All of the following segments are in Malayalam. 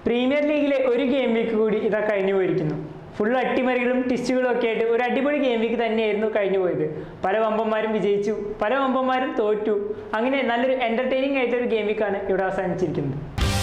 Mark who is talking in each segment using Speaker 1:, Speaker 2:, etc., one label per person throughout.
Speaker 1: പ്രീമിയർ ലീഗിലെ ഒരു ഗെയിം വീക്ക് കൂടി ഇതാ കഴിഞ്ഞു പോയിരിക്കുന്നു ഫുൾ അട്ടിമറികളും ടിസ്റ്റുകളും ഒക്കെ ആയിട്ട് ഒരു അടിപൊളി ഗെയിം വീക്ക് തന്നെയായിരുന്നു കഴിഞ്ഞു പോയത് പല വമ്പന്മാരും വിജയിച്ചു പല വമ്പന്മാരും തോറ്റു അങ്ങനെ നല്ലൊരു എന്റർടൈനിങ് ആയിട്ടൊരു ഗെയിം വീക്കാണ് ഇവിടെ അവസാനിച്ചിരിക്കുന്നത്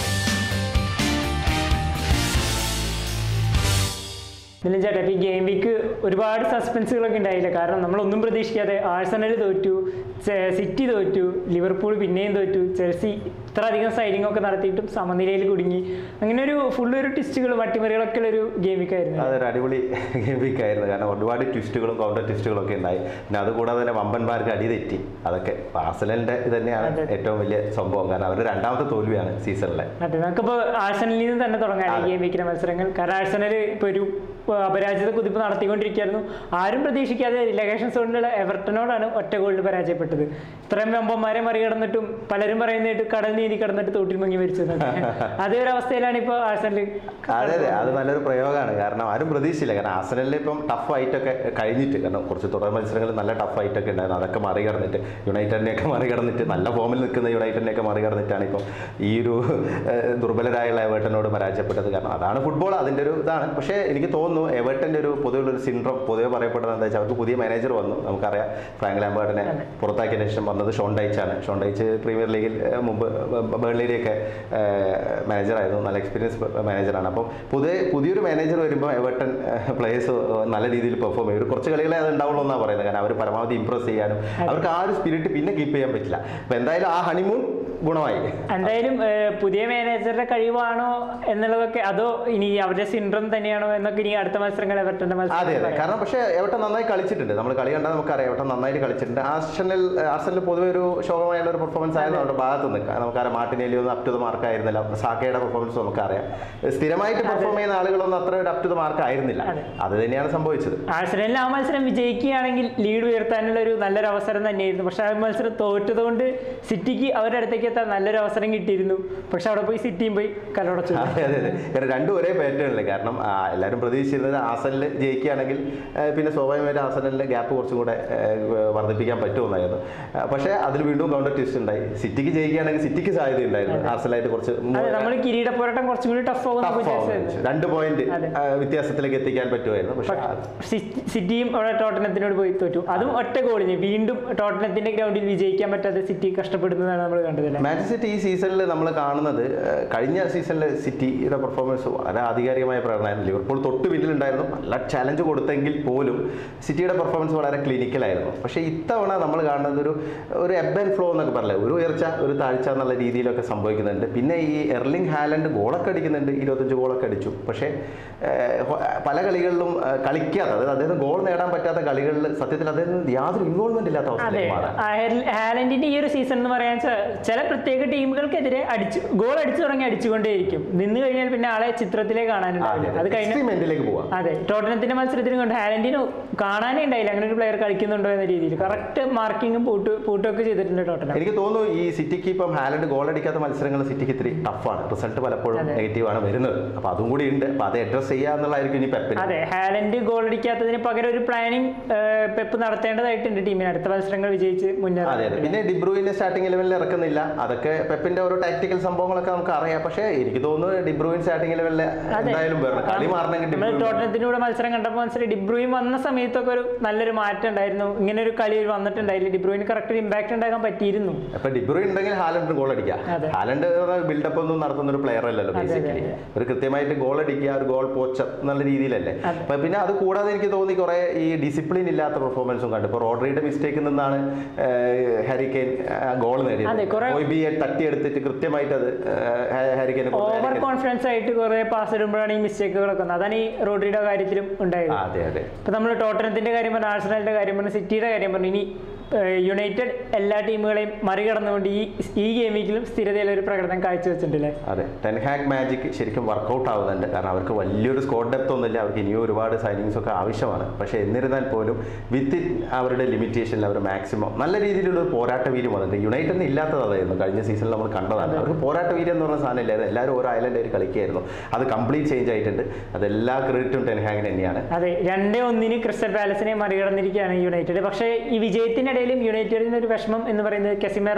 Speaker 1: നിലം ചേട്ടാ ഇപ്പൊ ഈ ഗെയിം വീക്ക് ഒരുപാട് സസ്പെൻസുകളൊക്കെ ഉണ്ടായില്ല കാരണം നമ്മളൊന്നും പ്രതീക്ഷിക്കാതെ ആഴ്സണൽ തോറ്റു ചെ- സിറ്റി തോറ്റു ലിവർപൂൾ പിന്നെയും തോറ്റു ചെൽസി ഇത്ര അധികം സൈഡിങ് ഒക്കെ നടത്തിയിട്ടും സമനിലയിൽ കുടുങ്ങി അങ്ങനെ ഒരു ഫുൾ ഒരു ടിസ്റ്റുകളും അട്ടിമറികളൊക്കെ ഉള്ള ഒരു ഗെയിം വീക്ക് ആയിരുന്നു
Speaker 2: അതൊരു അടിപൊളി ഗെയിം വീക്ക് ആയിരുന്നു കാരണം ഒരുപാട് ട്വിസ്റ്റുകളും കൗണ്ടർ ട്വിസ്റ്റുകളും ഒക്കെ ഉണ്ടായി പിന്നെ അതുകൂടാതെ തന്നെ വമ്പന്മാർക്ക് അടി തെറ്റി അതൊക്കെ ആർസനലിന്റെ ഇത് തന്നെയാണ്
Speaker 1: അതെ.
Speaker 2: ഏറ്റവും വലിയ സംഭവം കാരണം അവരുടെ രണ്ടാമത്തെ തോൽവിയാണ് സീസണിലെ
Speaker 1: അതെ നമുക്കിപ്പോൾ ആഴ്സണലിൽ നിന്ന് തന്നെ തുടങ്ങാം ഈ ഗെയിം വീക്കിലെ മത്സരങ്ങൾ കാരണം ആഴ്സണൽ ഇപ്പോൾ ഒരു ആ, അപരാജിത കുതിപ്പ് നടത്തിക്കൊണ്ടിരിക്കുകയായിരുന്നു ആരും പ്രതീക്ഷിക്കാതെ റിലഗേഷൻ സോണിലുള്ള എവർട്ടനോടാണ് ഒറ്റ ഗോളിൽ പരാജയപ്പെട്ടത് ഇത്രയും വെമ്പന്മാരെ മറികടന്നിട്ടും പലരും പറയുന്നതായിട്ട് കടൽ നീതി കടന്നിട്ട് തോട്ടിൽ മുങ്ങി മരിച്ചു എന്നൊക്കെ. അതേ ഒരു അവസ്ഥയിലാണ് ഇപ്പോൾ ആഴ്സണൽ
Speaker 2: അതെ അതെ അത് നല്ലൊരു പ്രയോഗമാണ് കാരണം ആരും പ്രതീക്ഷിച്ചില്ല കാരണം ആസനലിൽ ഇപ്പം ടഫ് ആയിട്ടൊക്കെ കഴിഞ്ഞിട്ട് കാരണം കുറച്ച് തുടർ മത്സരങ്ങൾ നല്ല ടഫ് ആയിട്ടൊക്കെ ഉണ്ടായിരുന്നു അതൊക്കെ മറികടന്നിട്ട് യുണൈറ്റഡിനെയൊക്കെ മറികടന്നിട്ട് നല്ല ഫോമിൽ നിൽക്കുന്ന യുണൈറ്റഡിനെയൊക്കെ മറികടന്നിട്ടാണ് ഇപ്പം ഈ ഒരു ഏഹ്, ദുർബലരായുള്ള എവേർട്ടനോട് പരാജയപ്പെട്ടത് കാരണം അതാണ് ഫുട്ബോൾ അതിൻ്റെ ഒരു ഇതാണ് പക്ഷേ എനിക്ക് തോന്നുന്നു എവേർട്ടൻ്റെ ഒരു പൊതുവെയുള്ള ഒരു സിൻഡ്രോം പൊതുവെ പറയപ്പെടുന്നത് എന്താ വെച്ചാൽ അവർക്ക് പുതിയ മാനേജർ വന്നു നമുക്കറിയാം ഫ്രാങ്ക് ലാംബേർഡിനെ പുറത്താക്കിയതിന് ശേഷം വന്നത് ഷോൺ ഡൈച്ചാണ് ഷോൺ ഡൈച്ച് പ്രീമിയർ ലീഗിൽ ഏഹ്, മുമ്പ് ബേൺലിയുടെയൊക്കെ മാനേജറായിരുന്നു നല്ല എക്സ്പീരിയൻസ് മാനേജറാണ് അപ്പം പുതിയ പുതിയൊരു മാനേജർ വരുമ്പോൾ എവർട്ടൺ പ്ലേയേഴ്സ് നല്ല രീതിയിൽ പെർഫോം ചെയ്യും ഒരു കുറച്ച് കളികളെ അത് ഉണ്ടാവുള്ളൂ എന്നാണ് പറയുന്നത് കാരണം അവർ പരമാവധി ഇമ്പ്രസ് ചെയ്യാനും അവർക്ക് ആ ഒരു സ്പിരിറ്റ് പിന്നെ കീപ്പ് ചെയ്യാൻ പറ്റില്ല അപ്പം എന്തായാലും ആ ഹണിമൂൺ ഗുണമായി
Speaker 1: എന്തായാലും ഏഹ്, പുതിയ മാനേജറുടെ കഴിവാണോ എന്നുള്ളതൊക്കെ അതോ ഇനി അവരുടെ സിൻഡ്രം തന്നെയാണോ എന്നൊക്കെ ഇനി അടുത്ത മത്സരങ്ങൾ എവർട്ടന്റെ
Speaker 2: അതെ അതെ
Speaker 1: മത്സരം
Speaker 2: കാരണം പക്ഷേ എവട്ടം നന്നായി കളിച്ചിട്ടുണ്ട് നമ്മൾ കളി കണ്ടാൽ നമുക്കറിയാം എവട്ടം നന്നായിട്ട് കളിച്ചിട്ടുണ്ട് ആർസണൽ ആർസണൽ പൊതുവെ ഒരു ശോകമായുള്ള ഒരു പെർഫോമൻസ് ആയിരുന്നു അവരുടെ ഭാഗത്ത് നിന്ന് കാരണം നമുക്കറിയാം മാർട്ടിനേലി ഒന്നും അപ് ടു ദ മാർക്ക് ആയിരുന്നില്ല സാക്കയുടെ പെർഫോമൻസ് നമുക്കറിയാം സ്ഥിരമായിട്ട് പെർഫോം ചെയ്യുന്ന ആളുകളൊന്നും അത്ര ഒരു അപ് ടു ദ മാർക്ക് ആയിരുന്നില്ല
Speaker 1: അതെ.
Speaker 2: അത് തന്നെയാണ് സംഭവിച്ചത്
Speaker 1: ആഴ്സണലിൽ ആ മത്സരം വിജയിക്കുകയാണെങ്കിൽ ലീഡ് ഉയർത്താനുള്ള ഒരു നല്ലൊരു അവസരം തന്നെയായിരുന്നു പക്ഷെ ആ മത്സരം തോറ്റതുകൊണ്ട് സിറ്റിക്ക് അവരുടെ അടുത്തേക്ക് എത്താൻ നല്ലൊരു അവസരം കിട്ടിയിരുന്നു പക്ഷെ അവിടെ പോയി സിറ്റിയും പോയി കലോടച്ചു
Speaker 2: അതെ അതെ അതെ കാരണം രണ്ടും ഒരേ പാറ്റേണില് കാരണം ആ, എല്ലാവരും പ്രതീക്ഷിച്ചിരുന്നത് ആസനിൽ ജയിക്കുകയാണെങ്കിൽ ആ, പിന്നെ സ്വാഭാവികമായിട്ട് ആസനലിന്റെ ഗ്യാപ്പ് കുറച്ചും കൂടെ ആ, വർദ്ധിപ്പിക്കാൻ പറ്റുമെന്നായിരുന്നു ആ, പക്ഷേ അതിൽ വീണ്ടും കൗണ്ടർ ട്വിസ്റ്റ് ഉണ്ടായി സിറ്റിക്ക് ജയിക്കുകയാണെങ്കിൽ സിറ്റിക്ക് സാധ്യത ഉണ്ടായിരുന്നു ആർസലായിട്ട് കുറച്ച്
Speaker 1: അതെ നമ്മൾ കിരീട പോരാട്ടം കുറച്ചും കൂടി ടഫ് ആവുന്ന
Speaker 2: tough ആവുമെന്ന് രണ്ട് പോയിന്റ്
Speaker 1: അതെ.
Speaker 2: വ്യത്യാസത്തിലേക്ക് എത്തിക്കാൻ പറ്റുമായിരുന്നു പക്ഷേ ആ-
Speaker 1: സിറ്റിയും അവിടെ ടോട്ടനത്തിനോട് പോയി തോറ്റു അതും ഒറ്റ ഗോളിന് വീണ്ടും ടോട്ടനത്തിന്റെ ഗ്രൗണ്ടിൽ വിജയിക്കാൻ പറ്റാതെ സിറ്റി കഷ്ടപ്പെടുന്നതാണ് നമ്മൾ കണ്ടത് അല്ലേ
Speaker 2: മാഞ്ചസ്റ്റർ സിറ്റി ഈ സീസണിൽ നമ്മൾ കാണുന്നത് ഏഹ്, കഴിഞ്ഞ സീസണിൽ സിറ്റിയുടെ പെർഫോമൻസ് വളരെ ആധികാരികമായ പ്രകടനമായിരുന്നു ലിവർപൂൾ തൊട്ട് പിന്നിലുണ്ടായിരുന്നു നല്ല ചലഞ്ച് കൊടുത്തെങ്കിൽ പോലും സിറ്റിയുടെ പെർഫോമൻസ് വളരെ ക്ലിനിക്കലായിരുന്നു പക്ഷേ ഇത്തവണ നമ്മൾ കാണുന്നത് ഒരു ഒരു എബ് ആൻഡ് ഫ്ലോ എന്നൊക്കെ പറയില്ലേ ഒരു ഉയർച്ച ഒരു താഴ്ച എന്നുള്ള രീതിയിലൊക്കെ സംഭവിക്കുന്നുണ്ട് പിന്നെ ഈ എർലിംഗ് ഹാലൻഡ് ഗോളൊക്കെ അടിക്കുന്നുണ്ട് ഇരുപത്തഞ്ച് ഗോളൊക്കെ അടിച്ചു പക്ഷേ ഏഹ്, ഹോ- പല കളികളിലും ഏഹ്, കളിക്കാത്ത അതായത് അദ്ദേഹം ഗോൾ നേടാൻ പറ്റാത്ത കളികളിൽ സത്യത്തിൽ അദ്ദേഹം യാതൊരു ഇൻവോൾവ്മെന്റ് ഇല്ലാത്ത
Speaker 1: അതെ
Speaker 2: അവസ്ഥയിലേക്ക് മാറാൻ
Speaker 1: ഹാല- ഹാലൻഡിന്റെ ഈ ഒരു സീസൺ എന്ന് പറയാൻ ച- ചില പ്രത്യേക ടീമുകൾക്കെതിരെ അടിച്ചു ഗോൾ അടിച്ചു തുടങ്ങി അടിച്ചുകൊണ്ടേയിരിക്കും നിന്ന് കഴിഞ്ഞാൽ പിന്നെ ആളെ ചിത്രത്തിലേ കാണാനുണ്ടാവില്ല അത് കഴിഞ്ഞ
Speaker 2: എക്സ്ട്രീം എൻഡിലേക്ക് പോവാം
Speaker 1: അതെ ടോട്ടനത്തിന്റെ മത്സരത്തിന് കൊണ്ട് ഹാലൻഡിന് കാണാനേ ഉണ്ടായില്ല അങ്ങനെ ഒരു പ്ലെയർ കളിക്കുന്നുണ്ടോ എന്ന രീതിയിൽ കറക്റ്റ് മാർക്കിങ്ങും പൂട്ട് പൂട്ടൊക്കെ ചെയ്തിട്ടുണ്ട് ടോട്ടനം
Speaker 2: എനിക്ക് തോന്നുന്നു ഈ സിറ്റിക്ക് ഇപ്പം ഹാലൻഡ് ഗോൾ അടിക്കാത്ത മത്സരങ്ങൾ സിറ്റിക്ക് ഇത്തിരി ടഫാണ് റിസൾട്ട് പലപ്പോഴും
Speaker 1: അതെ.
Speaker 2: നെഗറ്റീവ് ആണ് വരുന്നത് അപ്പൊ അതും കൂടി ഉണ്ട് അപ്പൊ അത് അഡ്രസ് ചെയ്യുക എന്നുള്ളതായിരിക്കും ഇനി പെപ്പിന്
Speaker 1: അതെ ഹാലൻഡ് ഗോൾ അടിക്കാത്തതിന് പകരം ഒരു പ്ലാനിങ് പെപ്പ് നടത്തേണ്ടതായിട്ടുണ്ട് ടീമിന് അടുത്ത മത്സരങ്ങൾ വിജയിച്ച്
Speaker 2: അതെ അതെ
Speaker 1: മുന്നേറാൻ
Speaker 2: പിന്നെ ഡിബ്രൂയിനെ സ്റ്റാർട്ടിംഗ് ലെവലിൽ ഇറക്കുന്നില്ല അതൊക്കെ പെപ്പിന്റെ ഓരോ ടാക്ടിക്കൽ സംഭവങ്ങളൊക്കെ നമുക്ക് അറിയാം പക്ഷേ എനിക്ക് തോന്നുന്നു ഡിബ്രൂയിൻ സ്റ്റാർട്ടിംഗ് ലെവലിൽ എന്തായാലും വരണം കളി മാറണമെങ്കിൽ
Speaker 1: നമ്മൾ
Speaker 2: ഡിബ്രൂയിൻ
Speaker 1: ടോട്ടനത്തിലൂടെ മത്സരം കണ്ടപ്പോൾ മനസ്സിലായി ഡിബ്രൂയിൻ വന്ന സമയത്തൊക്കെ ഒരു നല്ലൊരു മാറ്റം ഉണ്ടായിരുന്നു ഇങ്ങനെ ഒരു കളി വന്നിട്ടുണ്ടായില്ല ഡിബ്രൂയിന് കറക്റ്റ് ഒരു ഇമ്പാക്ട് ഉണ്ടാക്കാൻ പറ്റിയിരുന്നു
Speaker 2: അപ്പൊ ഡിബ്രൂയിൻ ഉണ്ടെങ്കിൽ ഹാലൻഡിന് ഗോൾ അടിക്കാം
Speaker 1: അതെ.
Speaker 2: ഹാലൻഡ് ബിൽഡപ്പ് ഒന്നും നടത്തുന്ന ഒരു പ്ലെയർ അല്ലല്ലോ
Speaker 1: അതെ, അതെ,
Speaker 2: ബേസിക്കലി ഒരു കൃത്യമായിട്ട് ഗോൾ അടിക്കുക ഒരു ഗോൾ പോച്ചർ എന്നുള്ള രീതിയിലല്ലേ
Speaker 1: അതെ.
Speaker 2: അപ്പൊ പിന്നെ അത് കൂടാതെ എനിക്ക് തോന്നി കുറെ ഈ ഡിസിപ്ലിൻ ഇല്ലാത്ത പെർഫോമൻസും കണ്ടു ഇപ്പൊ റോഡ്രിയുടെ മിസ്റ്റേക്കിൽ നിന്നാണ് ഹാരിക്കെയിൻ ഗോൾ
Speaker 1: അതെ,
Speaker 2: നേടിയത്
Speaker 1: കുറെ-
Speaker 2: ഒയ്ബിയെ തട്ടിയെടുത്തിട്ട് കൃത്യമായിട്ട് അത് ഹാരിക്കെയിനെ
Speaker 1: ഓവർ കോൺഫിഡൻസ് ആയിട്ട് കുറെ പാസ് ഇടുമ്പോഴാണ് ഈ മിസ്റ്റേക്കുകളൊക്കെ വന്നത് അതാണ് ഈ റോഡ്രിയുടെ കാര്യത്തിലും ഉണ്ടായത്
Speaker 2: അതെ അതെ
Speaker 1: ഇപ്പൊ നമ്മൾ ടോട്ടനത്തിന്റെ കാര്യം പറഞ്ഞു ആഴ്സണലിന്റെ കാര്യം പറഞ്ഞു സിറ്റിയുടെ കാര്യം പറഞ്ഞു ഇനി യുണൈറ്റഡ് എല്ലാ ടീമുകളെയും മറികടന്നുകൊണ്ട് ഈ ഈ ഗെയിം വീക്കിലും സ്ഥിരതയുള്ള ഒരു പ്രകടനം കാഴ്ചവെച്ചിട്ടുണ്ടല്ലേ
Speaker 2: അതെ ടെൻഹാഗ് മാജിക് ശരിക്കും വർക്കൗട്ട് ആവുന്നുണ്ട് കാരണം അവർക്ക് വലിയൊരു സ്കോർ ഡെപ്ത് ഒന്നുമില്ല അവർക്ക് ഇനിയും ഒരുപാട് സൈനിങ്സ് ഒക്കെ ആവശ്യമാണ് പക്ഷേ എന്നിരുന്നാൽ പോലും വിത്ത് അവരുടെ ലിമിറ്റേഷനിൽ അവർ മാക്സിമം നല്ല രീതിയിലുള്ള ഒരു പോരാട്ട വീര്യം വന്നിട്ടുണ്ട് യുണൈറ്റഡിന് ഇല്ലാത്തത് അതായിരുന്നു കഴിഞ്ഞ സീസണിൽ നമ്മൾ കണ്ടതാണ് അവർക്ക് പോരാട്ട വീര്യം എന്ന് പറഞ്ഞ സാധനം ഇല്ലായിരുന്നു എല്ലാവരും ഓരോ ഐലൻഡ് ആയിട്ട് കളിക്കുകയായിരുന്നു അത് കംപ്ലീറ്റ് ചേഞ്ച് ആയിട്ടുണ്ട് അതെല്ലാ ക്രെഡിറ്റും ടെൻഹാഗിന് തന്നെയാണ്
Speaker 1: അതെ രണ്ടേ ഒന്നിന് ക്രിസ്റ്റൽ പാലസിനെ മറികടന്നിരിക്കുകയാണ് യുണൈറ്റഡ് പക്ഷേ ഈ വിജയത്തിനിടയിലും യുണൈറ്റഡിന് ഒരു വിഷമം എന്ന് പറയുന്നത് കെസിമേറോ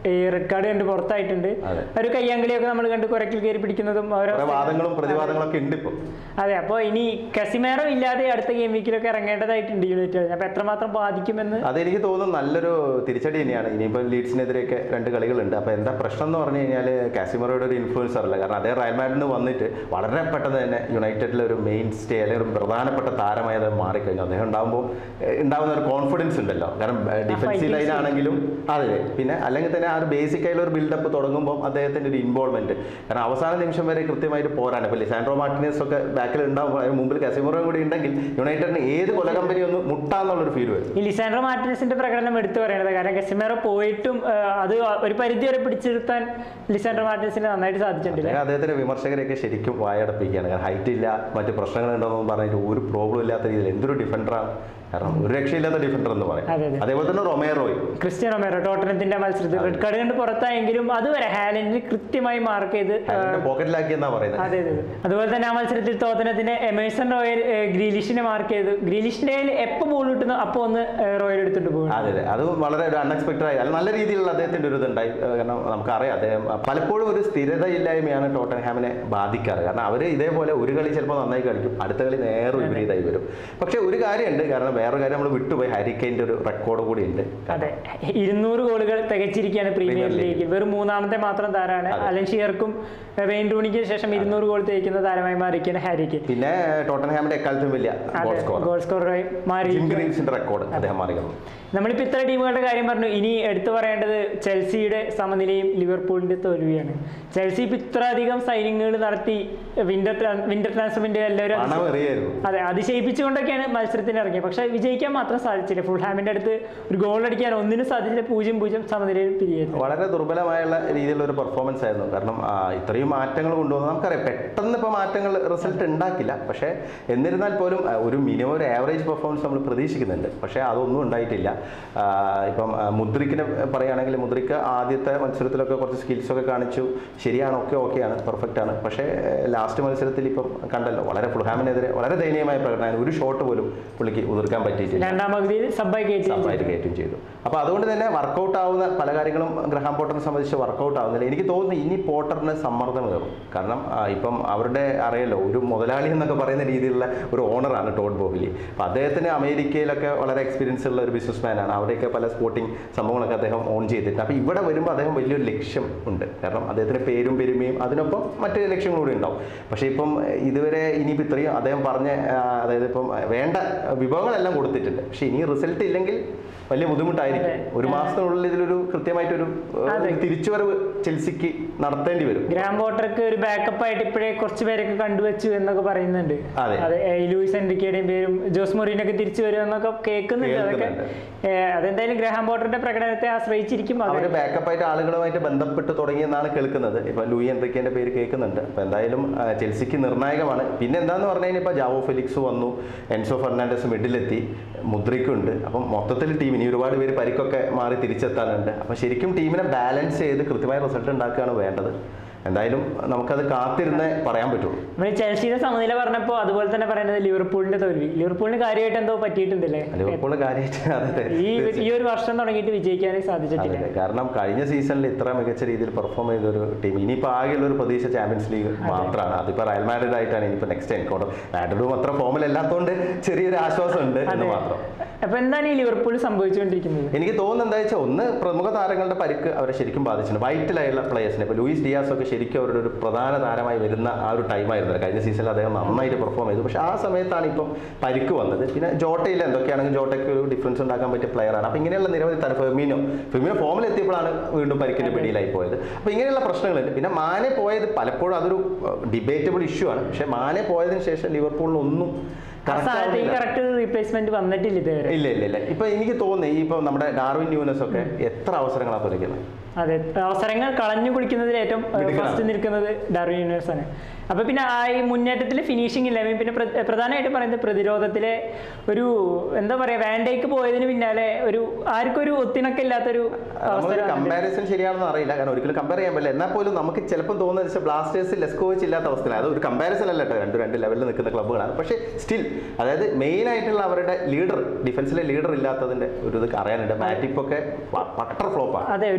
Speaker 1: ഈ റെഡ് കാർഡ് കണ്ട് പുറത്തായിട്ടുണ്ട്
Speaker 2: അതെ.
Speaker 1: ഒരു കയ്യാങ്കളിയൊക്കെ നമ്മൾ കണ്ട് കുരക്കിൽ കയറി പിടിക്കുന്നതും ഓരോ
Speaker 2: കുറെ വാദങ്ങളും പ്രതിവാദങ്ങളും ഒക്കെ ഉണ്ട് ഇപ്പൊ
Speaker 1: അതെ അപ്പോൾ ഇനി കസിമേറോ ഇല്ലാതെ അടുത്ത ഗെയിം വീക്കിലൊക്കെ ഇറങ്ങേണ്ടതായിട്ടുണ്ട് യുണൈറ്റഡ് അപ്പോൾ എത്രമാത്രം ബാധിക്കുമെന്ന്
Speaker 2: അതെനിക്ക് തോന്നുന്നു നല്ലൊരു തിരിച്ചടി തന്നെയാണ് ഇനിയിപ്പോൾ ലീഡ്സിനെതിരെയൊക്കെ രണ്ട് കളികളുണ്ട് അപ്പോൾ എന്താ പ്രശ്നം എന്ന് പറഞ്ഞു കഴിഞ്ഞാൽ കാസിമറോയുടെ ഒരു ഇൻഫ്ലുവൻസർ അല്ല കാരണം അതേ റയൽ മാഡ്രിഡിൽ വന്നിട്ട് വളരെ പെട്ടെന്ന് തന്നെ യുണൈറ്റഡിലെ ഒരു മെയിൻ സ്റ്റേ അല്ലെങ്കിൽ ഒരു പ്രധാനപ്പെട്ട താരമായി അത് മാറിക്കഴിഞ്ഞു അദ്ദേഹം ഉണ്ടാകുമ്പോൾ ഏഹ്, ഉണ്ടാകുന്ന ഒരു കോൺഫിഡൻസ് ഉണ്ടല്ലോ കാരണം ഡിഫൻസീവ്
Speaker 1: fighting
Speaker 2: ലൈൻ ആണെങ്കിലും അതെ പിന്നെ അല്ലെങ്കിൽ തന്നെ ആ ഒരു ബേസിക് ആയിട്ടുള്ള ഒരു ബിൽഡപ്പ് തുടങ്ങുമ്പോൾ അദ്ദേഹത്തിന്റെ ഒരു ഇൻവോൾവ്മെന്റ് കാരണം അവസാന നിമിഷം വരെ കൃത്യമായിട്ട് പോരാണ് ഇപ്പോൾ ലിസാൻഡ്രോ മാർട്ടിനസ് ഒക്കെ ബാക്കിൽ ഉണ്ടാകുമ്പോൾ അതിന് മുമ്പിൽ കസിമറോയും കൂടി ഉണ്ടെങ്കിൽ യുണൈറ്റഡിന് ഏത് കൊല കമ്പനി ഒന്ന് മുട്ടാന്നുള്ളൊരു ഫീൽ വരും
Speaker 1: ഈ ലിസാൻഡ്രോ മാർട്ടിനസിന്റെ പ്രകടനം എടുത്തു പറയണത് കാരണം കസിമേറോ പോയിട്ടും ആ, അത് ഒരു പരിധി വരെ പിടിച്ചിരുത്താൻ ലിസാൻഡ്രോ മാർട്ടിനസിന് നന്നായിട്ട് സാധിച്ചിട്ടില്ല
Speaker 2: അദ്ദേഹം അദ്ദേഹത്തിന്റെ വിമർശകരെയൊക്കെ ശരിക്കും വായടപ്പിക്കുകയാണ് കാരണം ഹൈറ്റ് ഇല്ല മറ്റു പ്രശ്നങ്ങളുണ്ടോന്നും പറഞ്ഞിട്ട് ഒരു പ്രോബ്ലം ഇല്ലാത്ത രീതിയിൽ എന്തൊരു ഡിഫൻഡറാണ് കാരണം ഒരു രക്ഷയില്ലാത്ത ഡിഫൻഡർ എന്ന് പറയും
Speaker 1: അതെ, അതെ.
Speaker 2: അതേപോലെ തന്നെ റൊമേറോയും
Speaker 1: ക്രിസ്ത്യാനോ മെറോ ടോട്ടനത്തിന്റെ മത്സരത്തിൽ റെഡ് കാർഡ് കണ്ട് പുറത്തായെങ്കിലും അതുവരെ ഹാലൻഡിന് കൃത്യമായി മാർക്ക് ചെയ്ത് ആ,
Speaker 2: പോക്കറ്റിലാക്കി എന്നാ പറയുന്നത്
Speaker 1: അതെ അതെ അതെ. അതുപോലെ തന്നെ ആ മത്സരത്തിൽ തോത്തനത്തിന് എമേഴ്സൺ റോയൽ ഏ, ഗ്രീലിഷിനെ മാർക്ക് ചെയ്തു ഗ്രീലിഷിന്റെ കയ്യിൽ എപ്പോൾ ബോൾ കിട്ടുന്നു അപ്പോൾ ഒന്ന് ഏ, റോയൽ എടുത്തിട്ട് പോകും
Speaker 2: അതെ അതെ അത് വളരെ ഒരു അൺഎക്സ്പെക്ടഡ് ആയി അല്ല നല്ല രീതിയിലുള്ള അദ്ദേഹത്തിന്റെ ഒരു ഇതുണ്ടായി ഏഹ് കാരണം നമുക്കറിയാം അദ്ദേഹം പലപ്പോഴും ഒരു സ്ഥിരതയില്ലായ്മയാണ് ടോട്ടൻഹാമിനെ ബാധിക്കാറ് കാരണം അവർ ഇതേപോലെ ഒരു കളി ചിലപ്പോൾ നന്നായി കളിക്കും അടുത്ത കളി നേരെ വിപരീതമായി വരും പക്ഷേ ഒരു കാര്യമുണ്ട് കാരണം വേറൊരു കാര്യം നമ്മൾ വിട്ടുപോയി ഹരിക്കെയിൻ്റെ ഒരു റെക്കോർഡ് കൂടി ഉണ്ട്
Speaker 1: അതെ ഇരുന്നൂറ് ഗോളുകൾ തികച്ചിരിക്കുകയാണ് പ്രീമിയർ
Speaker 2: പ്രീമിയർ
Speaker 1: ലീഗിൽ വെറും മൂന്നാമത്തെ മാത്രം താരമാണ്
Speaker 2: അതെ.
Speaker 1: അലൻ ഷിയർക്കും ഏ, വെയിൻ റൂണിക്ക് ശേഷം ഇരുന്നൂറ് ഗോൾ തേക്കുന്ന താരമായി മാറിയിരിക്കുകയാണ് ഹാരിക്ക്
Speaker 2: പിന്നെ ടോട്ടൻഹാമിന്റെ എക്കാലത്തും വലിയ ഗോൾ
Speaker 1: അതെ
Speaker 2: സ്കോർ
Speaker 1: ഗോൾ സ്കോറായി
Speaker 2: ജിം
Speaker 1: മാറിയിരിക്കുകയാണ്
Speaker 2: ഗ്രീൻസിന്റെ റെക്കോർഡ് അദ്ദേഹം മറികടന്നു
Speaker 1: നമ്മളിപ്പോൾ ഇത്ര ടീമുകളുടെ കാര്യം പറഞ്ഞു ഇനി എടുത്തു പറയേണ്ടത് ചെൽസിയുടെ സമനിലയും ലിവർപൂളിന്റെ തോൽവിയാണ് ചെൽസി ഇപ്പം ഇത്ര അധികം സൈനിങ്ങുകൾ നടത്തി വിന്റർ വിന്റർ ട്രാൻസ്ഫറിന്റെ എല്ലാവരും അതിശ-
Speaker 2: പണം എറിയായിരുന്നു
Speaker 1: അതെ അതിശയിപ്പിച്ചുകൊണ്ടൊക്കെയാണ് മത്സരത്തിന് ഇറങ്ങിയത് പക്ഷെ വിജയിക്കാൻ മാത്രം സാധിച്ചില്ല ഫുൾ ഹാമിന്റെ അടുത്ത് ഒരു ഗോൾ അടിക്കാൻ ഒന്നിനും സാധിച്ചില്ല പൂജ്യം പൂജ്യം സമനിലയിൽ പിരിയായിരുന്നു
Speaker 2: വളരെ ദുർബലമായുള്ള രീതിയിലുള്ള ഒരു പെർഫോമൻസ് ആയിരുന്നു കാരണം ആ, ഇത്രയും മാറ്റങ്ങൾ കൊണ്ടുവന്ന് നമുക്കറിയാം പെട്ടെന്ന് ഇപ്പോൾ മാറ്റങ്ങൾ റിസൾട്ട് ഉണ്ടാക്കില്ല പക്ഷേ എന്നിരുന്നാൽ പോലും ആ, ഒരു മിനിമം ഒരു ആവറേജ് പെർഫോമൻസ് നമ്മൾ പ്രതീക്ഷിക്കുന്നുണ്ട് പക്ഷേ അതൊന്നും ഉണ്ടായിട്ടില്ല ആ, ഇപ്പം ആ, മുദ്രിക്കിനെ പറയുകയാണെങ്കിൽ മുദ്രിക്ക് ആദ്യത്തെ മത്സരത്തിലൊക്കെ കുറച്ച് സ്കിൽസൊക്കെ കാണിച്ചു ശരിയാണ് ഒക്കെ ഓക്കെയാണ് പെർഫെക്റ്റ് ആണ് പക്ഷേ ലാസ്റ്റ് മത്സരത്തിൽ ഇപ്പം കണ്ടല്ലോ വളരെ ഫുൾഹാമിനെതിരെ വളരെ ദയനീയമായ പ്രകടനമാണ് ഒരു ഷോട്ട് പോലും പുള്ളിക്ക് ഉതിർക്കാൻ പറ്റിയിട്ടില്ല
Speaker 1: രണ്ടാം പകുതിയിൽ സബ്ബായി കയറ്റി
Speaker 2: സബ്ബായിട്ട് കയറ്റും ചെയ്തു അപ്പോൾ അതുകൊണ്ട് തന്നെ വർക്കൗട്ട് ആവുന്ന പല കാര്യങ്ങളും ഗ്രഹാം പോട്ടറിനെ സംബന്ധിച്ച് വർക്കൗട്ട് ആവുന്നില്ല എനിക്ക് തോന്നുന്നു ഇനി പോട്ടറിന് സമ്മർദ്ദം കയറും കാരണം ആ, ഇപ്പം അവരുടെ അറിയാലോ ഒരു മുതലാളി എന്നൊക്കെ പറയുന്ന രീതിയിലുള്ള ഒരു ഓണറാണ് ടോഡ് ബോബിലി അപ്പോൾ അദ്ദേഹത്തിന് അമേരിക്കയിലൊക്കെ വളരെ എക്സ്പീരിയൻസ് ഉള്ള ഒരു ബിസിനസ് മാനാണ് അവിടെയൊക്കെ പല സ്പോർട്ടിംഗ് സംഭവങ്ങളൊക്കെ അദ്ദേഹം ഓൺ ചെയ്തിട്ടുണ്ട് അപ്പോൾ ഇവിടെ വരുമ്പോൾ അദ്ദേഹം വലിയൊരു ലക്ഷ്യം ഉണ്ട് കാരണം അദ്ദേഹത്തിന് പേരും പെരുമയും അതിനൊപ്പം മറ്റ് ലക്ഷ്യങ്ങളും കൂടി ഉണ്ടാവും പക്ഷേ ഇപ്പം ഇതുവരെ ഇനിയിപ്പോൾ ഇത്രയും അദ്ദേഹം പറഞ്ഞ ആ, അതായത് ഇപ്പം വേണ്ട വിഭവങ്ങളെല്ലാം കൊടുത്തിട്ടുണ്ട് പക്ഷേ ഇനി റിസൾട്ട് ഇല്ലെങ്കിൽ വലിയ ബുദ്ധിമുട്ടായിരിക്കും
Speaker 1: അതെ.
Speaker 2: ഒരു മാസത്തിനുള്ളിൽ ഇതിലൊരു കൃത്യമായിട്ടൊരു ഏഹ്,
Speaker 1: അതെ.
Speaker 2: ഒരു തിരിച്ചുവരവ് ചെൽസിക്ക് നടത്തേണ്ടി വരും
Speaker 1: ഗ്രാം വാട്ടർക്ക് ഒരു ബാക്കപ്പ് ആയിട്ട് ഇപ്പോഴേ കുറച്ച് പേരൊക്കെ കണ്ടുവച്ചു എന്നൊക്കെ പറയുന്നുണ്ട്
Speaker 2: അതെ.
Speaker 1: അതെ ഏ, ലൂയിസ് എൻറിക്കയുടെയും പേരും ജോസ് മൊറീനൊക്കെ തിരിച്ചു വരും എന്നൊക്കെ കേൾക്കുന്നുണ്ട് അതൊക്കെ ഏ, അതെന്തായാലും ഗ്രഹാം വാട്ടറിന്റെ പ്രകടനത്തെ ആശ്രയിച്ചിരിക്കും
Speaker 2: അവർ
Speaker 1: അതെ
Speaker 2: ബാക്കപ്പായിട്ട് ആളുകളുമായിട്ട് ബന്ധപ്പെട്ട് തുടങ്ങിയെന്നാണ് കേൾക്കുന്നത് ഇപ്പൊ ലൂയി എൻറിക്കേന്റെ പേര് കേൾക്കുന്നുണ്ട് അപ്പൊ എന്തായാലും ആ, ചെൽസിക്ക് നിർണായകമാണ് പിന്നെ എന്താന്ന് പറഞ്ഞു കഴിഞ്ഞാൽ ഇപ്പൊ ജാവോ ഫെലിക്സ് വന്നു എൻസോ ഫെർണാണ്ടസ് മിഡിലെത്തി മുദ്രിക്കുണ്ട് അപ്പം മൊത്തത്തിൽ ടീം ഇനി ഒരുപാട് പേര് പരിക്കൊക്കെ മാറി തിരിച്ചെത്താനുണ്ട് അപ്പം ശരിക്കും ടീമിനെ ബാലൻസ് ചെയ്ത് കൃത്യമായ റിസൾട്ട് ഉണ്ടാക്കുകയാണ് വേണ്ടത് എന്തായാലും നമുക്കത് കാത്തിരുന്നേ പറയാൻ പറ്റുള്ളൂ
Speaker 1: നമ്മൾ ചെൽസിയുടെ സമനില പറഞ്ഞപ്പോൾ അതുപോലെ തന്നെ പറയുന്നത് ലിവർപൂളിന്റെ തോൽവി ലിവർപൂളിന് കാര്യമായിട്ട് എന്തോ പറ്റിയിട്ടുണ്ടല്ലേ
Speaker 2: ലിവർപൂൾ കാര്യമായിട്ട് അതെ
Speaker 1: ഈ ഈ ഒരു വർഷം തുടങ്ങിയിട്ട് വിജയിക്കാനേ സാധിച്ചിട്ടില്ല
Speaker 2: അതെ കാരണം കഴിഞ്ഞ സീസണിൽ ഇത്ര മികച്ച രീതിയിൽ പെർഫോം ചെയ്ത ഒരു ടീം ഇനിയിപ്പോൾ ആകെയുള്ള ഒരു പ്രതീക്ഷ ചാമ്പ്യൻസ് ലീഗ് മാത്രമാണ് അതിപ്പോൾ റയൽ മാഡ്രിഡ് ആയിട്ടാണ് ഇനിയിപ്പോൾ നെക്സ്റ്റ് എൻകൗണ്ടർ മാഡ്രിഡും അത്ര ഫോമിലല്ലാത്തതുകൊണ്ട് ചെറിയൊരു ആശ്വാസം ഉണ്ട് എന്ന്
Speaker 1: അതെ.
Speaker 2: മാത്രം
Speaker 1: അപ്പൊ എന്താണ് ഈ ലിവർപൂൾ സംഭവിച്ചുകൊണ്ടിരിക്കുന്നത്
Speaker 2: എനിക്ക് തോന്നുന്നത് എന്താ വെച്ചാൽ ഒന്ന് പ്രമുഖ താരങ്ങളുടെ പരിക്ക് അവരെ ശരിക്കും ബാധിച്ചിട്ടുണ്ട് വൈറ്റിലായുള്ള പ്ലേയേഴ്സിനെ ഇപ്പോൾ ലൂയിസ് ഡിയാസ് ഒക്കെ ശരിക്കും അവരുടെ ഒരു പ്രധാന താരമായി വരുന്ന ആ ഒരു ടൈമായിരുന്നു കഴിഞ്ഞ സീസണിൽ അദ്ദേഹം നന്നായിട്ട് പെർഫോം ചെയ്തു പക്ഷേ ആ സമയത്താണ് ഇപ്പം പരിക്ക് വന്നത് പിന്നെ ജോട്ടയിൽ എന്തൊക്കെയാണെങ്കിൽ ജോട്ടയ്ക്ക് ഒരു ഡിഫറൻസ് ഉണ്ടാക്കാൻ പറ്റിയ പ്ലെയറാണ് അപ്പോൾ ഇങ്ങനെയുള്ള നിരവധി താരം ഫെർമീനോ ഫെർമീനോ ഫോമിൽ എത്തിയപ്പോഴാണ് വീണ്ടും പരിക്കിന്റെ പിടിയിലായി പോയത് അപ്പോൾ ഇങ്ങനെയുള്ള പ്രശ്നങ്ങളുണ്ട് പിന്നെ മാനെ പോയത് പലപ്പോഴും അതൊരു ഡിബേറ്റബിൾ ഇഷ്യൂ ആണ് പക്ഷേ മാനെ പോയതിനു ശേഷം ലിവർപൂളിന് ഒന്നും
Speaker 1: ആ
Speaker 2: correct
Speaker 1: സ്ഥാനത്ത് ഈ
Speaker 2: ആവുന്നില്ല.
Speaker 1: കറക്റ്റ് റീപ്ലേസ്മെന്റ് വന്നിട്ടില്ല ഇതുവരെ
Speaker 2: ഇല്ല ഇല്ല ഇല്ല ഇപ്പൊ എനിക്ക് തോന്നി ഈ ഇപ്പൊ നമ്മുടെ ഡാർവിൻ ന്യൂനസ് ഒക്കെ എത്ര അവസരങ്ങളാണ് തുലയ്ക്കുന്നത്
Speaker 1: അതെ അവസരങ്ങൾ കളഞ്ഞു കുളിക്കുന്നതിൽ ഏറ്റവും
Speaker 2: മിടുക്കനാണ്.
Speaker 1: ഫസ്റ്റ് നിൽക്കുന്നത് ഡാർവിൻ യൂണിവേഴ്സ് ആണ് അപ്പൊ പിന്നെ ആ ഈ മുന്നേറ്റത്തിലെ ഫിനിഷിംഗ് ഇല്ല പിന്നെ പ്ര- പ്രധാനമായിട്ടും പറയുന്നത് പ്രതിരോധത്തിലെ ഒരു എന്താ പറയാ വാൻഡേക്ക് പോയതിന് പിന്നാലെ ഒരു ആർക്കും ഒരു ഒത്തിണക്കില്ലാത്തൊരു
Speaker 2: നമ്മളൊരു
Speaker 1: അവസരം
Speaker 2: കമ്പാരിസൺ ശരിയാണെന്ന് അറിയില്ല കാരണം ഒരിക്കലും കമ്പയർ ചെയ്യാൻ പറ്റില്ല എന്നാൽ പോലും നമുക്ക് ചിലപ്പോൾ തോന്നുന്നത് വെച്ചാൽ ബ്ലാസ്റ്റേഴ്സ് ലെസ്കോവിച്ച് ഇല്ലാത്ത അവസ്ഥയിലാണ് അത് ഒരു കമ്പാരിസൺ അല്ല കേട്ടോ രണ്ട് രണ്ട് ലെവലിൽ നിൽക്കുന്ന ക്ലബ്ബുകളാണ് പക്ഷേ സ്റ്റിൽ അതായത് മെയിൻ ആയിട്ടുള്ള അവരുടെ ലീഡർ ഡിഫൻസിലെ ലീഡർ ഇല്ലാത്തതിന്റെ ഒരു ഇത് അറിയാനുണ്ട് മാറ്റിപ്പ് ഒക്കെ പട്ടർ ഫ്ലോപ്പാണ്
Speaker 1: അതെ ഒരു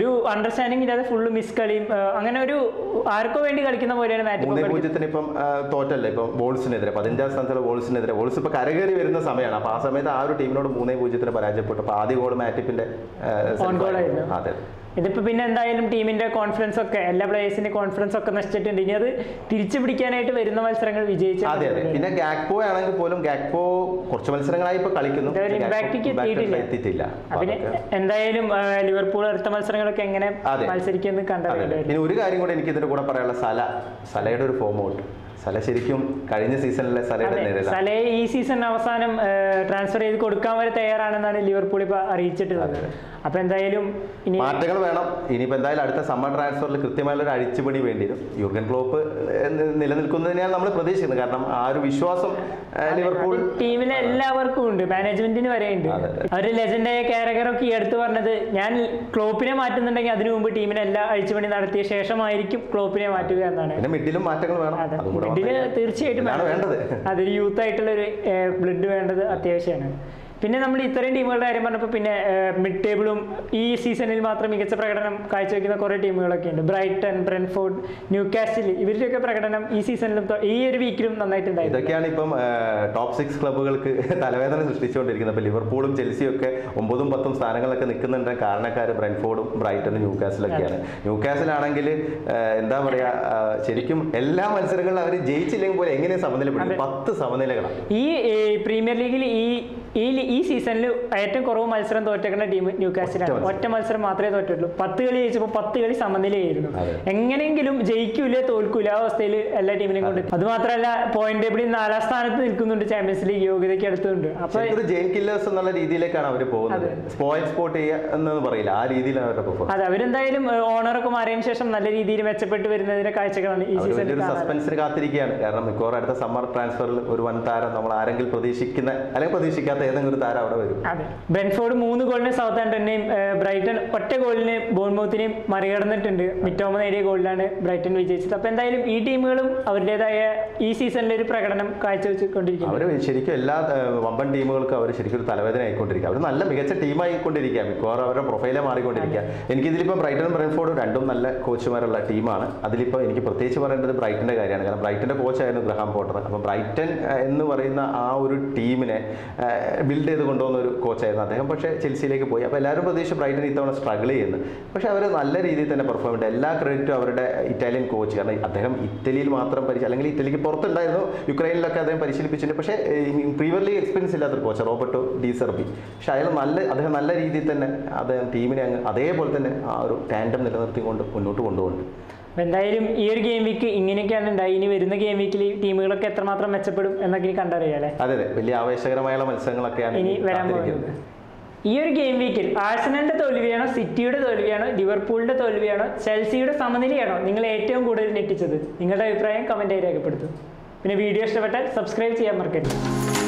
Speaker 1: അണ്ടർസ്റ്റാൻഡിങ് ഇല്ലാതെ ഫുള്ള് മിസ് കളിയും ആ, അങ്ങനെ ഒരു ആർക്കോ വേണ്ടി കളിക്കുന്ന പോലെയാണ് മാറ്റ്
Speaker 2: മൂന്നേ പൂജ്യത്തിന് ഇപ്പം ആ, തോറ്റല്ലേ ഇപ്പം വോൾസിനെതിരെ പതിനഞ്ചാം സ്ഥാനത്തുള്ള വോൾസിനെതിരെ വോൾസ് ഇപ്പൊ കരകയറി വരുന്ന സമയമാണ് അപ്പൊ ആ സമയത്ത് ആ ഒരു ടീമിനോട് മൂന്നേ പൂജ്യത്തിന് പരാജയപ്പെട്ടു അപ്പൊ ആദ്യ ഗോൾ മാറ്റിപ്പിന്റെ ആ,
Speaker 1: On goal ആയിരുന്നു.
Speaker 2: അതെ
Speaker 1: ഇതിപ്പോ പിന്നെ എന്തായാലും ടീമിന്റെ കോൺഫിഡൻസ് ഒക്കെ എല്ലാ പ്ലേയേഴ്സിന്റെ കോൺഫിഡൻസ് ഒക്കെ നശിച്ചിട്ടുണ്ട് ഇനി അത് തിരിച്ചു പിടിക്കാനായിട്ട് വരുന്ന മത്സരങ്ങൾ വിജയിച്ച
Speaker 2: അതെ അതെ പിന്നെ ഗാക്പോ ആണെങ്കിൽ പോലും ഗാക്പോ കുറച്ച് മത്സരങ്ങളായി ഇപ്പൊ കളിക്കുന്നു
Speaker 1: ഇതുവരെ
Speaker 2: പക്ഷേ
Speaker 1: impact
Speaker 2: ഗാക്പോ
Speaker 1: ക്ക്
Speaker 2: impact
Speaker 1: എത്തിയിട്ടില്ല.
Speaker 2: എത്തിയിട്ടില്ല അപ്പൊ
Speaker 1: പിന്നെ
Speaker 2: അതൊക്കെ-
Speaker 1: എന്തായാലും ആ, ലിവർപൂൾ അടുത്ത മത്സരങ്ങളൊക്കെ എങ്ങനെ
Speaker 2: അതെ.
Speaker 1: മത്സരിക്കുമെന്ന്
Speaker 2: അതെ, അതെ.
Speaker 1: കണ്ടറിയേണ്ടി
Speaker 2: ഇനി ഒരു കാര്യം കൂടെ എനിക്ക് ഇതിന്റെ കൂടെ പറയാനുള്ള സല സലയുടെ ഒരു ഫോം ഔട്ട് സല ശരിക്കും കഴിഞ്ഞ സീസണിലെ സലയുടെ
Speaker 1: അതെ
Speaker 2: നിഴലാണ്
Speaker 1: സലേ ഈ സീസൺ അവസാനം ട്രാൻസ്ഫർ ചെയ്ത് കൊടുക്കാൻ വരെ തയ്യാറാണെന്നാണ് ലിവർപൂൾ ഇപ്പൊ അറിയിച്ചിട്ടുള്ളത് അപ്പൊ എന്തായാലും ഇനി
Speaker 2: മാറ്റങ്ങൾ വേണം ഇനിയിപ്പോൾ എന്തായാലും അടുത്ത സമ്മർ ട്രാൻസ്ഫറിൽ കൃത്യമായുള്ള ഒരു അഴിച്ചുപണി വേണ്ടി വരും യൂർഗൻ ക്ലോപ്പ് ഏഹ്, നി- നിലനിൽക്കുന്നതിനെയാണ് നമ്മൾ പ്രതീക്ഷിക്കുന്നത് കാരണം ആ ഒരു വിശ്വാസം ഏഹ്, ലിവർപൂൾ
Speaker 1: അത് ടീമിലെ എല്ലാവർക്കും ഉണ്ട് മാനേജ്മെന്റിന് വരെ ഉണ്ട്
Speaker 2: അതെ, അതെ.
Speaker 1: അവര് ലെജൻഡായ കാരകറൊക്കെ ഈ അടുത്ത് പറഞ്ഞത് ഞാൻ ക്ലോപ്പിനെ മാറ്റുന്നുണ്ടെങ്കിൽ അതിനു മുമ്പ് ടീമിനെ എല്ലാ അഴിച്ചുപണി നടത്തിയ ശേഷമായിരിക്കും ക്ലോപ്പിനെ മാറ്റുക എന്നാണ്
Speaker 2: പിന്നെ മിഡിലും മാറ്റങ്ങൾ വേണം
Speaker 1: അതെ
Speaker 2: അതും കൂടെ
Speaker 1: മിഡില്
Speaker 2: വന്നു കഴിഞ്ഞാൽ
Speaker 1: തീർച്ചയായിട്ടും
Speaker 2: ഇതാണ്
Speaker 1: വേണം.
Speaker 2: വേണ്ടത്
Speaker 1: അതൊരു യൂത്ത് ആയിട്ടുള്ള ഒരു ബ്ലഡ് വേണ്ടത് അത്യാവശ്യമാണ് പിന്നെ നമ്മൾ ഇത്രയും ടീമുകളുടെ കാര്യം പറഞ്ഞപ്പോൾ പിന്നെ മിഡ് ടേബിളും ഈ സീസണിൽ മാത്രം മികച്ച പ്രകടനം കാഴ്ചവെക്കുന്ന കുറേ ടീമുകളൊക്കെ ഉണ്ട് ബ്രൈറ്റൺ ബ്രെൻഫോർഡ് ന്യൂ കാസ്റ്റിൽ ഇവരുടെയൊക്കെ പ്രകടനം ഈ സീസണിലും തൊ- ഈ ഒരു വീക്കിലും നന്നായിട്ടുണ്ടായിരുന്നു
Speaker 2: ഇതൊക്കെയാണ് ഇപ്പം ടോപ്പ് സിക്സ് ക്ലബ്ബുകൾക്ക് തലവേദന സൃഷ്ടിച്ചുകൊണ്ടിരിക്കുന്നത് ഇപ്പം ലിവർപൂളും ചെൽസിയും ഒക്കെ ഒമ്പതും പത്തും സ്ഥാനങ്ങളൊക്കെ നിൽക്കുന്നുണ്ട് കാരണക്കാർ ബ്രെൻഫോർഡും ബ്രൈറ്റനും ന്യൂ കാസിലൊക്കെയാണ് ന്യൂ കാസിലാണെങ്കിൽ എന്താ പറയാ ആ, ശരിക്കും എല്ലാ മത്സരങ്ങളിലും അവർ ജയിച്ചില്ലെങ്കിൽ പോലും എങ്ങനെ സമനില പിടിക്കും പത്ത് സമനിലകളാണ്
Speaker 1: ഈ ഏ, പ്രീമിയർ ലീഗിൽ ഈ ഈ ലി- ഈ സീസണിൽ ഏറ്റവും കുറവ് മത്സരം തോറ്റേക്കുന്ന ടീം ന്യൂ കാസ്റ്റിലാണ്
Speaker 2: ഒറ്റ
Speaker 1: ഒറ്റ മത്സരം മാത്രമേ തോറ്റുള്ളൂ പത്ത് കളി ജയിച്ചപ്പോൾ പത്ത് കളി സമനിലയായിരുന്നു
Speaker 2: അതെ.
Speaker 1: എങ്ങനെയെങ്കിലും ജയിക്കൂല തോൽക്കൂല ആ അവസ്ഥയിൽ എല്ലാ ടീമിനെയും കൊണ്ട് അത് മാത്രമല്ല പോയിന്റ് ടേബിളിൽ നാലാം സ്ഥാനത്ത് നിൽക്കുന്നുണ്ട് ചാമ്പ്യൻസ് ലീഗ് യോഗ്യതയ്ക്ക് അടുത്തുണ്ട് അപ്പൊ
Speaker 2: ശരിക്കും ജെയിൻ കില്ലേഴ്സ് എന്നുള്ള രീതിയിലേക്കാണ് അവർ പോകുന്നത് സ്പോയിൽ സ്പോട്ട് ചെയ്യുക എന്ന് പറയില്ല ആ രീതിയിലാണ് അവരുടെ പെർഫോമൻസ്
Speaker 1: അതെ അവരെന്തായാലും ഓണറൊക്കെ മാറിയതിനു ശേഷം നല്ല രീതിയിൽ മെച്ചപ്പെട്ട് വരുന്നതിന്റെ കാഴ്ചകളാണ് ഈ
Speaker 2: അവർ
Speaker 1: സീസണിൽ
Speaker 2: വലിയൊരു
Speaker 1: കാണാൻ
Speaker 2: സസ്പെൻസിന് കാത്തിരിക്കുകയാണ് കാരണം മിക്കവാറും അടുത്ത സമ്മർ ട്രാൻസ്ഫറിൽ ഒരു വൻ താരം നമ്മൾ ആരെങ്കിലും പ്രതീക്ഷിക്കുന്ന അല്ലെങ്കിൽ പ്രതീക്ഷിക്കാത്ത ഏതെങ്കിലും ഒരു താരം അവിടെ വരും
Speaker 1: അതെ ബ്രെൻഫോർഡ് മൂന്ന് ഗോളിന് സൗത്ത് ആൻഡനെയും ബ്രൈറ്റൺ ഒറ്റ ഗോളിന് ബോൺമൗത്തിനെയും മറികടന്നിട്ടുണ്ട് മിറ്റോമ നേടിയ ഗോളിലാണ് ബ്രൈറ്റൺ വിജയിച്ചത് അപ്പൊ എന്തായാലും ഈ ടീമുകളും അവരുടേതായ ഈ സീസണിലെ ഒരു പ്രകടനം കാഴ്ചവെച്ചുകൊണ്ടിരിക്കുന്നു
Speaker 2: അവർ ശരിക്കും എല്ലാ ഏഹ്, വമ്പൻ ടീമുകൾക്കും അവർ ശരിക്കും ഒരു തലവേദന ആയിക്കൊണ്ടിരിക്കുക അവർ നല്ല മികച്ച ടീമായിക്കൊണ്ടിരിക്കുക മിക്കവാറും അവരുടെ പ്രൊഫൈലെ മാറിക്കൊണ്ടിരിക്കുക എനിക്കിതിലിപ്പോൾ ബ്രൈറ്റനും ബ്രെൻഫോർഡും രണ്ടും നല്ല കോച്ചുമാരുള്ള ടീമാണ് അതിലിപ്പോൾ എനിക്ക് പ്രത്യേകിച്ച് പറയേണ്ടത് ബ്രൈറ്റൻ്റെ കാര്യമാണ് കാരണം ബ്രൈറ്റൻ്റെ കോച്ചായിരുന്നു ഗ്രഹാം പോട്ടർ അപ്പോൾ ബ്രൈറ്റൻ ഏഹ്, എന്ന് പറയുന്ന ആ ഒരു ടീമിനെ ബിൽഡ് ചെയ്ത് കൊണ്ടുവന്ന ഒരു കോച്ചായിരുന്നു അദ്ദേഹം പക്ഷേ ചെൽസിയിലേക്ക് പോയി അപ്പോൾ എല്ലാവരും പ്രതീക്ഷ ബ്രൈറ്റൻ ഇത്തവണ സ്ട്രഗിൾ ചെയ്യുന്നു പക്ഷേ അവർ നല്ല രീതിയിൽ തന്നെ പെർഫോം ചെയ്തു എല്ലാ ക്രെഡിറ്റും അവരുടെ ഇറ്റാലിയൻ കോച്ച് കാരണം അദ്ദേഹം ഇറ്റലിയിൽ മാത്രം പരിശീലനം അല്ലെങ്കിൽ ഇറ്റലിക്ക് പുറത്തുണ്ടായിരുന്നു യുക്രൈനിലൊക്കെ അദ്ദേഹം പരിശീലിപ്പിച്ചിട്ടുണ്ട് പക്ഷേ പ്രീമിയർ ലീഗ് എക്സ്പീരിയൻസ് ഇല്ലാത്തൊരു കോച്ച് റോബർട്ടോ ഡി സെർബി പക്ഷേ അയാൾ നല്ല അദ്ദേഹം നല്ല രീതിയിൽ തന്നെ അദ്ദേഹം ടീമിനെ അങ്ങ് അതേപോലെ തന്നെ ആ ഒരു ടാൻഡം നിലനിർത്തിക്കൊണ്ട് മുന്നോട്ട് കൊണ്ടുപോകുന്നുണ്ട്
Speaker 1: അപ്പൊ എന്തായാലും ഈ ഒരു ഗെയിം വീക്ക് ഇങ്ങനെയൊക്കെയാണ് ഉണ്ടായി ഇനി വരുന്ന ഗെയിം വീക്കിൽ ടീമുകളൊക്കെ എത്രമാത്രം മെച്ചപ്പെടും എന്നൊക്കെ ഇനി കണ്ടറിയാം അല്ലേ
Speaker 2: അതെ അതെ വലിയ ആവേശകരമായുള്ള മത്സരങ്ങളൊക്കെയാണ്
Speaker 1: ഇനി വരാൻ
Speaker 2: കാത്തിരിക്കുന്നത്.
Speaker 1: പോകുന്നത് ഈ ഒരു ഗെയിം വീക്കിൽ ആഴ്സണലിന്റെ തോൽവിയാണോ സിറ്റിയുടെ തോൽവിയാണോ ലിവർപൂളിന്റെ തോൽവിയാണോ ചെൽസിയുടെ സമനിലയാണോ നിങ്ങൾ ഏറ്റവും കൂടുതൽ ഞെട്ടിച്ചത് നിങ്ങളുടെ അഭിപ്രായം കമന്റായി രേഖപ്പെടുത്തും പിന്നെ വീഡിയോ ഇഷ്ടപ്പെട്ടാൽ സബ്സ്ക്രൈബ് ചെയ്യാൻ മറക്കരുത്